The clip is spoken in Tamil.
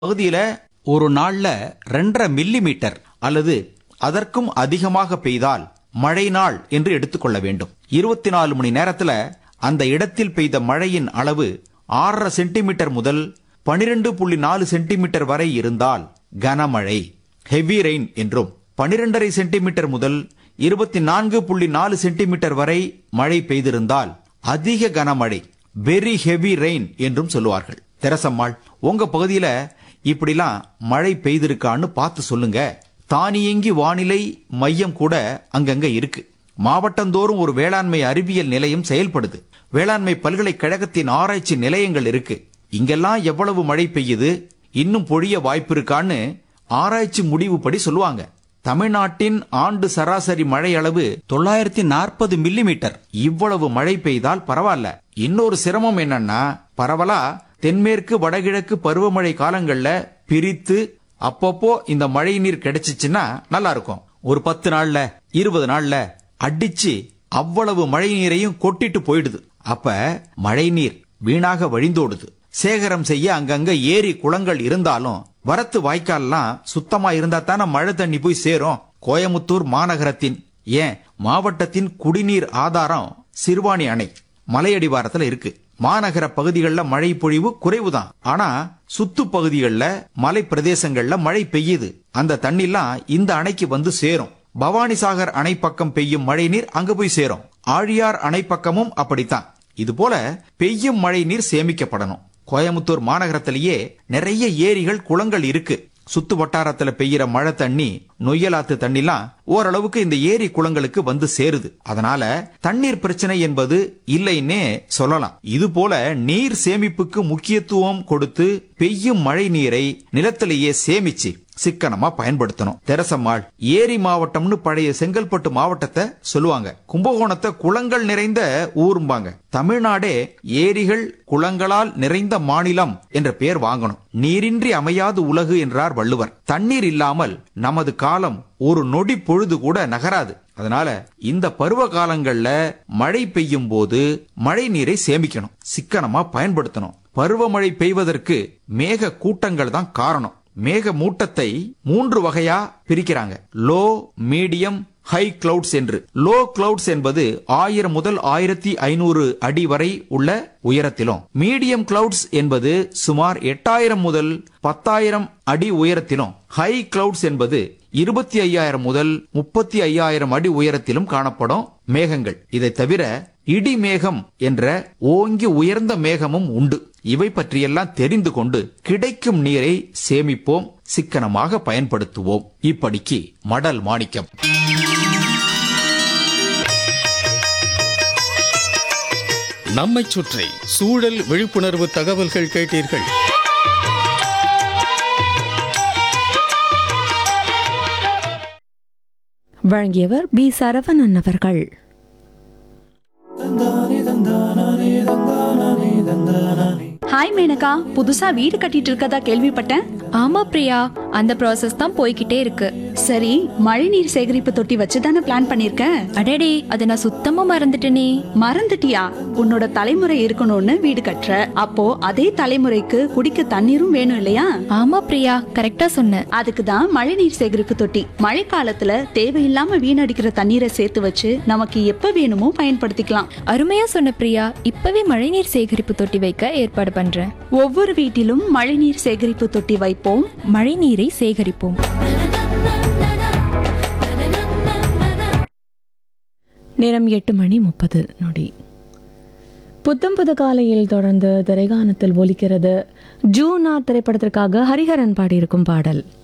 பகுதியில ஒரு நாள்ல ரெண்டரை மில்லி மீட்டர் அல்லது அதற்கும் அதிகமாக பெய்தால் மழை நாள் என்று எடுத்துக்கொள்ள வேண்டும் இருபத்தி நாலு மணி நேரத்துல அந்த இடத்தில் பெய்த மழையின் அளவு ஆறரை சென்டிமீட்டர் முதல் பனிரெண்டு புள்ளி நாலு சென்டிமீட்டர் வரை இருந்தால் கனமழை ஹெவி ரெயின் என்றும் பனிரெண்டரை சென்டிமீட்டர் முதல் இருபத்தி நான்கு புள்ளி நாலு சென்டிமீட்டர் வரை மழை பெய்திருந்தால் அதிக கனமழை வெரி ஹெவி ரெயின் என்றும் சொல்லுவார்கள் தெரசம்மாள் உங்க பகுதியில இப்படிலாம் மழை பெய்திருக்கான்னு பார்த்து சொல்லுங்க தானியங்கி வானிலை மையம் கூட அங்கங்க இருக்கு மாவட்டந்தோறும் ஒரு வேளாண்மை அறிவியல் நிலையம் செயல்படுது வேளாண்மை பல்கலைக்கழகத்தின் ஆராய்ச்சி நிலையங்கள் இருக்கு இங்கெல்லாம் எவ்வளவு மழை பெய்யுது இன்னும் பொழிய வாய்ப்பு இருக்கான்னு ஆராய்ச்சி முடிவுப்படி சொல்லுவாங்க தமிழ்நாட்டின் ஆண்டு சராசரி மழை அளவு தொள்ளாயிரத்தி நாற்பது மில்லிமீட்டர் இவ்வளவு மழை பெய்தால் பரவாயில்ல இன்னொரு சிரமம் என்னன்னா பரவலா தென்மேற்கு வடகிழக்கு பருவமழை காலங்கள்ல பிரித்து அப்பப்போ இந்த மழை நீர் கிடைச்சிச்சுன்னா நல்லா இருக்கும் ஒரு பத்து நாள்ல இருபது நாள்ல அடிச்சு அவ்வளவு மழை நீரையும் கொட்டிட்டு போயிடுது அப்ப மழை நீர் வீணாக வழிந்தோடுது சேகரம் செய்ய அங்கங்க ஏரி குளங்கள் இருந்தாலும் வரத்து வாய்க்கால்லாம் சுத்தமா இருந்தா தானே மழை தண்ணி போய் சேரும் கோயமுத்தூர் மாநகரத்தின் ஏன் மாவட்டத்தின் குடிநீர் ஆதாரம் சிறுவாணி அணை மலையடிவாரத்துல இருக்கு மாநகர பகுதிகளில் மழை பொழிவு குறைவுதான் ஆனா சுத்து பகுதிகளில் மலை பிரதேசங்கள்ல மழை பெய்யுது அந்த தண்ணிலாம் இந்த அணைக்கு வந்து சேரும் பவானிசாகர் அணை பக்கம் பெய்யும் மழை நீர் அங்க போய் சேரும் ஆழியார் அணை பக்கமும் அப்படித்தான் இது போல பெய்யும் மழை நீர் சேமிக்கப்படணும் கோயமுத்தூர் மாநகரத்திலேயே நிறைய ஏரிகள் குளங்கள் இருக்கு சுத்து வட்டாரத்துல பெய்யற மழை தண்ணி நொய்யலாத்து தண்ணிலாம் ஓரளவுக்கு இந்த ஏரி குளங்களுக்கு வந்து சேருது அதனால தண்ணீர் பிரச்சனை என்பது இல்லைன்னே சொல்லலாம் இது போல நீர் சேமிப்புக்கு முக்கியத்துவம் கொடுத்து பெய்யும் மழை நீரை நிலத்திலேயே சேமிச்சு சிக்கனமா பயன்படுத்தணும் தெரசம்மாள் ஏரி மாவட்டம்னு பழைய செங்கல்பட்டு மாவட்டத்தை சொல்லுவாங்க கும்பகோணத்தை குளங்கள் நிறைந்த ஊரும்பாங்க தமிழ்நாடே ஏரிகள் குளங்களால் நிறைந்த மாநிலம் என்ற பெயர் வாங்கணும் நீரின்றி அமையாது உலகு என்றார் வள்ளுவர் தண்ணீர் இல்லாமல் நமது காலம் ஒரு நொடி பொழுது கூட நகராது அதனால இந்த பருவ காலங்கள்ல மழை பெய்யும் போது மழை நீரை சேமிக்கணும் சிக்கனமா பயன்படுத்தணும் பருவமழை பெய்வதற்கு மேக கூட்டங்கள் தான் காரணம் மேக மூட்டத்தை மூன்று வகையா பிரிக்கிறாங்க லோ மீடியம் ஹை கிளவுட்ஸ் என்று லோ கிளவுட்ஸ் என்பது ஆயிரம் முதல் ஆயிரத்தி ஐநூறு அடி வரை உள்ள உயரத்திலும் மீடியம் கிளவுட்ஸ் என்பது சுமார் எட்டாயிரம் முதல் பத்தாயிரம் அடி உயரத்திலும் ஹை கிளவுட்ஸ் என்பது இருபத்தி ஐயாயிரம் முதல் முப்பத்தி ஐயாயிரம் அடி உயரத்திலும் காணப்படும் மேகங்கள் இதை தவிர இடி மேகம் என்ற ஓங்கி உயர்ந்த மேகமும் உண்டு இவை பற்றியெல்லாம் தெரிந்து கொண்டு கிடைக்கும் நீரை சேமிப்போம் சிக்கனமாக பயன்படுத்துவோம் இப்படிக்கு மடல் மாணிக்கம் நம்மைச் சுற்றி சூழல் விழிப்புணர்வு தகவல்கள் கேட்டீர்கள் வழங்கியவர் பி சரவணன் அவர்கள் ஹாய் மேனகா புதுசா வீடு கட்டிட்டு இருக்கதா கேள்விப்பட்டேன் ஆமா பிரியா அந்த ப்ராசஸ் தான் போய்கிட்டே இருக்கு சரி மழைநீர் சேகரிப்பு தொட்டி வச்சுதானே பிளான் பண்ணிருக்க அடடே அதை நான் சுத்தமா மறந்துட்டேனே மறந்துட்டியா உன்னோட தலைமுறை இருக்கணும்னு வீடு கட்டுற அப்போ அதே தலைமுறைக்கு குடிக்க தண்ணீரும் வேணும் இல்லையா ஆமா பிரியா கரெக்டா சொன்ன அதுக்கு தான் மழைநீர் சேகரிப்பு தொட்டி மழை காலத்துல தேவையில்லாம வீணடிக்கிற தண்ணீரை சேர்த்து வச்சு நமக்கு எப்ப வேணுமோ பயன்படுத்திக்கலாம் அருமையா சொன்ன பிரியா இப்பவே மழைநீர் சேகரிப்பு தொட்டி வைக்க ஏற்பாடு பண்றேன் ஒவ்வொரு வீட்டிலும் மழைநீர் சேகரிப்பு தொட்டி வைப்போம் மழைநீரை சேகரிப்போம் நேரம் எட்டு மணி முப்பது நொடி புத்தம் புது காலையில் தொடர்ந்து திரைகானத்தில் ஒலிக்கிறது ஜூனா திரைப்படத்திற்காக ஹரிஹரன் பாடியிருக்கும் பாடல்